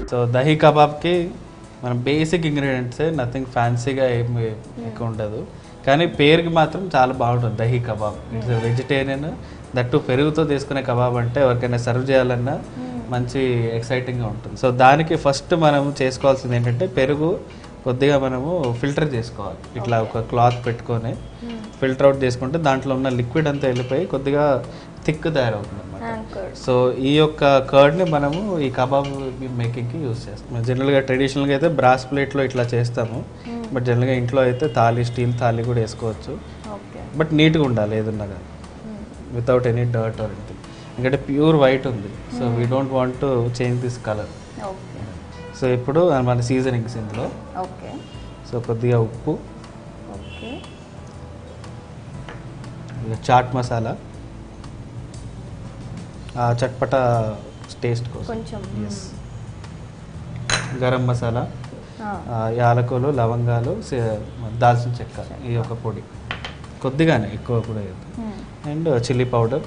So dahi కబాబ్కి మన basic ఇంగ్రీడియంట్సే nothing ఫ్యాన్సీగా ఏమి ఎక్కువ ఉండదు కానీ పేరుకి మాత్రం చాలా బాగుంటుంది dahi kebab it's vegetarian that పెరుగుతో తీసుకునే కబాబ్ అంటే ఎవరికైనా సర్వ్ చేయాలన్నా మంచి ఎక్సైటింగ్గా ఉంటుంది సో దానికి ఫస్ట్ మనం చేసుకోవాల్సింది ఏంటంటే పెరుగు కొద్దిగా మనము ఫిల్టర్ చేసుకోవాలి ఇట్లా ఒక క్లాత్ పెట్టుకొని ఫిల్టర్ అవుట్ చేసుకుంటే దాంట్లో ఉన్న లిక్విడ్ అంతా వెళ్ళిపోయి కొద్దిగా థిక్ తయారవుతుంది అనమాట యాంకర్డ్ సో ఈ యొక్క కర్డ్ని మనము ఈ కబాబ్ మేకింగ్కి యూస్ చేస్తాం జనరల్గా ట్రెడిషనల్గా అయితే బ్రాస్ ప్లేట్లో ఇట్లా చేస్తాము బట్ జనరల్గా ఇంట్లో అయితే థాలీ స్టీల్ థాలీ కూడా వేసుకోవచ్చు ఓకే బట్ నీట్గా ఉండాలి ఏదున్నా కానీ without any dirt or anything ఎందుకంటే ప్యూర్ వైట్ ఉంది so we don't want to change this colour okay so ఇప్పుడు మన సీజనింగ్స్ ఇందులో ఓకే సో కొద్దిగా ఉప్పు ఓకే ఇక చాట్ మసాలా ఆ చట్పట టేస్ట్ కోసం కొంచెం ఎస్ గరం మసాలా ఆ, ఆ, యాలకులు లవంగాలు సే- దాల్చిన చెక్క ఈ యొక్క పొడి కొద్దిగానే ఎక్కువ కూడా వేయద్దు మ్మ్. అండ్ చిల్లీ పౌడర్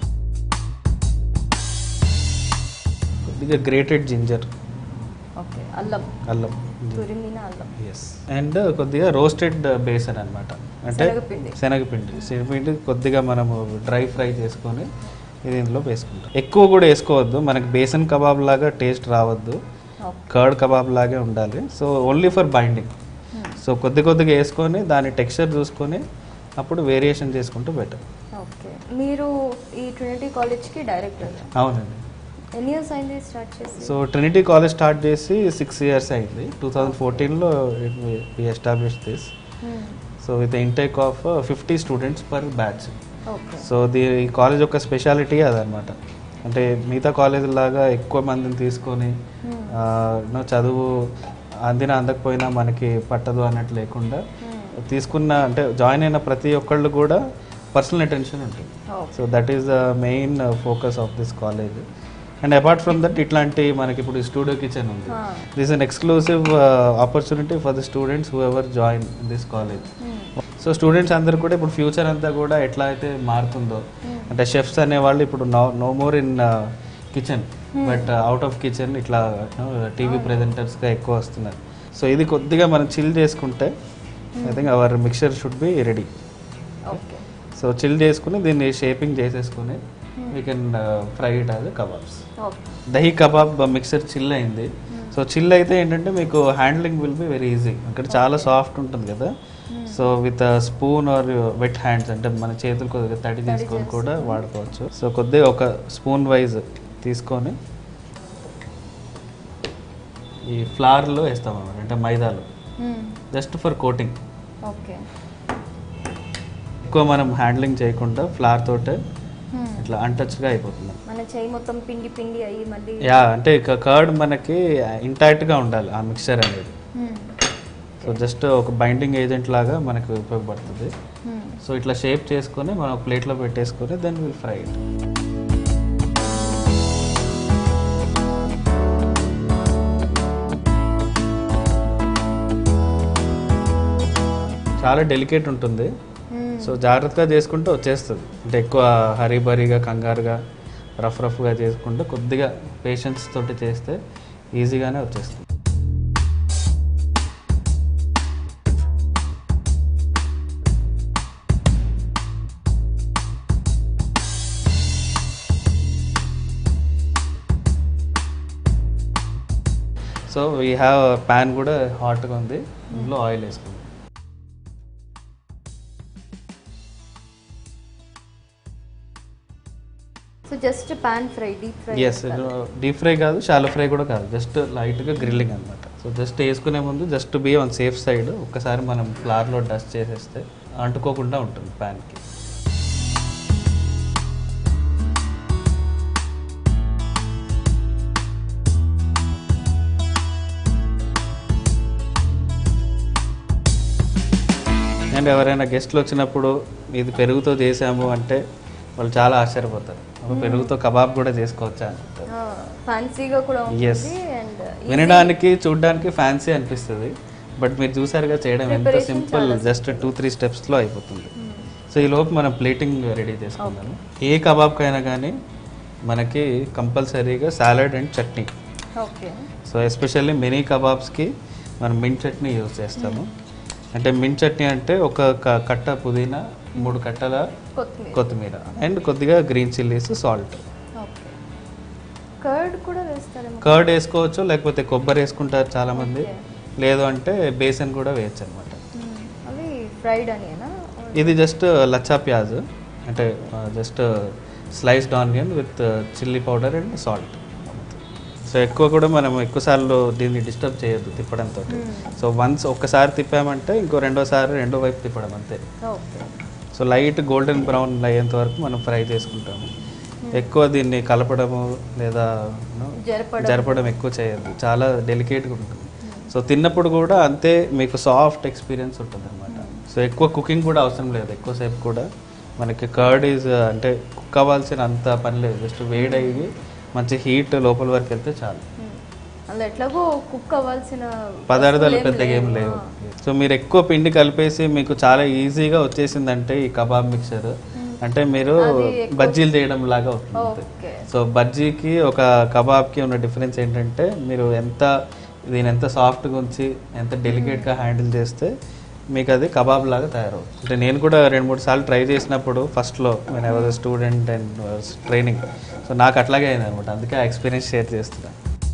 కొద్దిగా గ్రేటెడ్ జింజర్ ఓకే అల్లం అల్లం తురిమిన అల్లం ఎస్ అండ్ కొద్దిగా రోస్టెడ్ బేసన్ అనమాట అంటే శనగపిండి. శనగపిండి శనగపిండి కొద్దిగా మనము డ్రై ఫ్రై చేసుకొని ఇది ఇందులో వేసుకుంటాం ఎక్కువ కూడా వేసుకోవద్దు మనకి బేసన్ కబాబ్ లాగా టేస్ట్ రావద్దు ఓకే కర్డ్ కబాబ్ లాగే ఉండాలి so only for binding so కొద్ది కొద్దిగా వేసుకొని దాని టెక్స్చర్ చూసుకొని అప్పుడు వేరియేషన్ చేసుకుంటూ బెటర్ ఓకే మీరు ఈ ట్రినిటీ కాలేజ్కి డైరెక్టర్ అవునండి ఎన్ని ఇయర్స్ అయింది స్టార్ట్ చేసి సో ట్రినిటీ కాలేజ్ స్టార్ట్ చేసి సిక్స్ ఇయర్స్ అయింది టూ థౌజండ్ ఫోర్టీన్లో establish this hmm. So with intake of fifty students per batch okay so the ఈ కాలేజ్ యొక్క స్పెషాలిటీ అదనమాట అంటే మిగతా కాలేజ్ లాగా ఎక్కువ మందిని తీసుకొని మ్మ్. ఆ, యూనో చదువు అందిన అందకపోయినా మనకి పట్టదు అన్నట్టు లేకుండా మ్మ్. తీసుకున్న అంటే జాయిన్ అయిన ప్రతి ఒక్కళ్ళు కూడా పర్సనల్ అటెన్షన్ ఉంటుంది okay so that is the main focus of this college and apart from that ఇట్లాంటి మనకి ఇప్పుడు స్టూడియో కిచెన్ ఉంది Ah. This an exclusive opportunity for the students who ever join in this college hmm. So students అందరు కూడా ఇప్పుడు future అంతా కూడా ఎట్లా అయితే మారుతుందో అంటే షెఫ్స్ అనేవాళ్ళు ఇప్పుడు no no more in kitchen but out of kitchen ఇట్లా టీవీ ప్రెజెంటర్స్గా ఎక్కువ వస్తున్నారు సో ఇది కొద్దిగా మనం చిల్ చేసుకుంటే I think our mixture should be ready okay so chill చేసుకుని దీన్ని షేపింగ్ చేసేసుకుని we can fry it as kebabs okay dahi kebab mixer chill అయింది సో చిల్ అయితే ఏంటంటే మీకు handling will be very easy ఇక్కడ చాలా సాఫ్ట్ ఉంటుంది కదా so with spoon or wet hands అంటే మన చేతులు కొద్దిగా తడి తీసుకొని కూడా వాడుకోవచ్చు సో కొద్దిగా ఒక స్పూన్ వైజ్ తీసుకొని ఈ ఫ్లార్లో వేస్తాం అన్నమాట అంటే మైదాలో hmm. Just for coating okay ఎక్కువ మనం హ్యాండ్లింగ్ చేయకుండా ఫ్లార్ తోటే మ్మ్. ఇట్లా అన్టచ్గా అయిపోతుంది మన చేయి మొత్తం పిండి పిండి అయ్యి మళ్ళీ యా అంటే కర్డ్ మనకి ఇంటాక్ట్గా ఉండాలి ఆ మిక్చర్ అనేది మ్మ్. సో జస్ట్ ఒక బైండింగ్ ఏజెంట్ లాగా మనకు ఉపయోగపడుతుంది మ్మ్. సో ఇట్లా షేప్ చేసుకొని మనం ఒక ప్లేట్లో పెట్టేసుకొని దెన్ విల్ ఫ్రై ఇట్ చాలా డెలికేట్ ఉంటుంది మ్మ్. సో జాగ్రత్తగా చేసుకుంటే వచ్చేస్తుంది అంటే ఎక్కువ హరీబరీగా కంగారుగా రఫ్ రఫ్గా చేసుకుంటే కొద్దిగా పేషెన్స్ తోటి చేస్తే ఈజీగానే వచ్చేస్తుంది సో వీ హ్యావ్ ప్యాన్ కూడా హాట్గా ఉంది ఇందులో ఆయిల్ వేసుకుందాం so just pan fry deep fry yes deep fry కాదు షాలో ఫ్రై కూడా కాదు జస్ట్ లైట్గా గ్రిల్లింగ్ అనమాట సో జస్ట్ వేసుకునే ముందు just be on safe side ఒక్కసారి మనం ఫ్లార్లో డస్ట్ చేసేస్తే అంటుకోకుండా ఉంటుంది ప్యాన్కి అండ్ ఎవరైనా గెస్ట్లు వచ్చినప్పుడు ఇది పెరుగుతో చేసాము అంటే వాళ్ళు చాలా ఆశ్చర్యపోతారు "అబ్బా, పెరుగుతో కబాబ్ కూడా చేసుకోవచ్చా అని అంటారు. ఫ్యాన్సీగా కూడా Yes. ఉంటుంది అండ్ వినడానికి చూడడానికి ఫ్యాన్సీ అనిపిస్తుంది బట్ మీరు చూసారుగా చేయడం ఎంత Preparation సింపుల్ చాలా జస్ట్ టూ త్రీ స్టెప్స్లో అయిపోతుంది సో ఈ లోపు మనం ప్లేటింగ్ రెడీ చేసుకున్నాము ఏ కబాబ్కైనా కానీ మనకి కంపల్సరీగా salad and chutney okay so especially mini కబాబ్స్కి మనం మింట్ చట్నీ యూజ్ చేస్తాము అంటే మింట్ చట్నీ అంటే ఒక క- కట్ట పుదీనా మూడు కట్టల కొత్తిమీర కొత్తిమీర అండ్ కొద్దిగా green chillies salt okay curd కూడా వేస్తారేమో కర్డ్ వేసుకోవచ్చు లేకపోతే కొబ్బరి వేసుకుంటారు చాలామంది Okay. లేదు అంటే బేసన్ కూడా వేయచ్చు అనమాట మ్మ్. అవి ఫ్రైడ్ అనియనా ఇది జస్ట్ లచ్చా ప్యాజ్ అంటే just sliced onion with chilli powder and salt so ఎక్కువ కూడా మనం ఎక్కువసార్లు దీన్ని డిస్టర్బ్ చేయొద్దు తిప్పడంతో సో వన్స్ ఒక్కసారి తిప్పామంటే ఇంకో రెండోసారి రెండో వైపు తిప్పడం అంతే okay so light golden brown అయ్యేంత వరకు మనం ఫ్రై చేసుకుంటాము ఎక్కువ దీన్ని కలపడము లేదా you know, జరపడం జరపడం ఎక్కువ చేయొద్దు చాలా డెలికేట్గా ఉంటుంది సో తిన్నప్పుడు కూడా అంతే మీకు సాఫ్ట్ ఎక్స్పీరియన్స్ ఉంటుంది అనమాట సో ఎక్కువ కుకింగ్ కూడా అవసరం లేదు ఎక్కువసేపు కూడా మనకి కర్డ్ ఈజ్ అంటే కుక్ అవ్వాల్సిన అంత పని లేదు జస్ట్ వేడయ్యి మంచి హీట్ లోపల వరకు వెళ్తే చాలు మ్మ్. అందులో ఎట్లాగో కుక్ అవ్వాల్సిన పదార్థాలు వస్తువులు ఏం పెద్దగా ఏం లేవు ఆ. సో మీరు ఎక్కువ పిండి కలిపేసి మీకు చాలా ఈజీగా వచ్చేసిందంటే ఈ కబాబ్ మిక్చర్ అంటే మీరు అది ఎక్కువ- బజ్జీలు చేయడం లాగా అవుతుంది ఓకే సో బజ్జీకి ఒక కబాబ్కి ఉన్న డిఫరెన్స్ ఏంటంటే మీరు ఎంత దీని ఎంత సాఫ్ట్గా ఉంచి ఎంత డెలికేట్గా హ్యాండిల్ చేస్తే మీకు అది కబాబ్ లాగా తయారవుతుంది అంటే నేను కూడా రెండు మూడు సార్లు ట్రై చేసినప్పుడు ఫస్ట్లో నేను was student and training so నాకు అట్లాగే అయింది అనమాట అందుకే ఆ ఎక్స్పీరియన్స్ షేర్ చేస్తున్నాను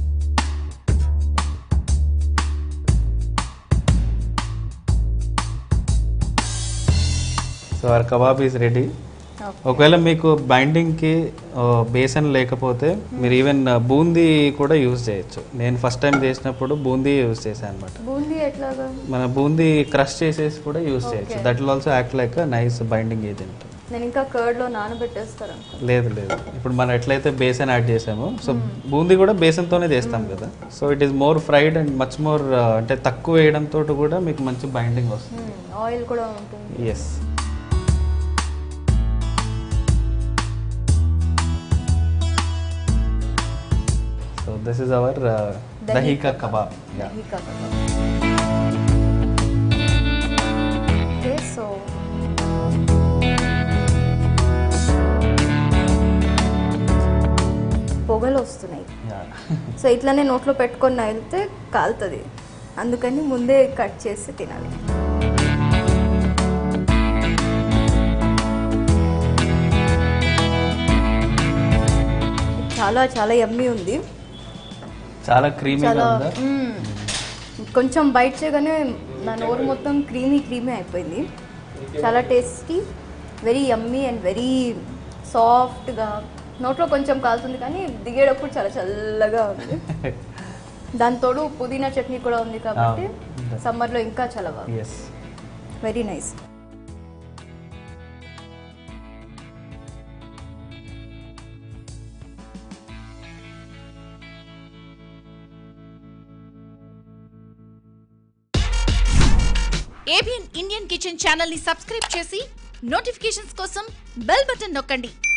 so our kebab is ready okay. ఒకవేళ మీకు బైండింగ్కి బేసన్ లేకపోతే మీరు ఈవెన్ బూందీ కూడా యూజ్ చేయొచ్చు నేను ఫస్ట్ టైం చేసినప్పుడు బూందీ యూజ్ చేశాను అనమాట బూందీ ఎట్లాగా మన బూందీ క్రష్ చేసేసి కూడా యూజ్ చేయొచ్చు Okay. That will also act like nice binding agent నేను ఇంకా కర్డ్ లో నానబెట్టేస్తారు అనుకో లేదు లేదు ఇప్పుడు మనం ఎట్లయితే బేసన్ యాడ్ చేసామో సో బూందీ కూడా బేసన్తోనే చేస్తాం కదా so it is more fried and much more అంటే తక్కువ వేయడంతో కూడా మీకు మంచి బైండింగ్ వస్తుంది ఆయిల్ కూడా ఉంటుంది yes so this is our దహికా kebab dahi kebab okay so పొగలు వస్తున్నాయి సో ఇట్లానే నోట్లో పెట్టుకొని వెళ్తే కాలుతుంది అందుకని ముందే కట్ చేసి తినాలి చాలా చాలా యమ్మీ ఉంది చాలా క్రీమీగా చాలా ఉందా మ్మ్. కొంచెం బైట్ చేయగానే నా నోరు మొత్తం క్రీమీ క్రీమీ అయిపోయింది చాలా tasty very yummy and very సాఫ్ట్గా నోట్లో కొంచెం కాలుతుంది కానీ దిగేటప్పుడు చాలా చల్లగా ఉంది దాని తోడు పుదీనా చట్నీ కూడా ఉంది కాబట్టి Ah. సమ్మర్లో ఇంకా చాలా బాగుంది yes very nice ABN Indian kitchen channel ని సబ్స్క్రైబ్ చేసి నోటిఫికేషన్స్ కోసం బెల్ బటన్ నొక్కండి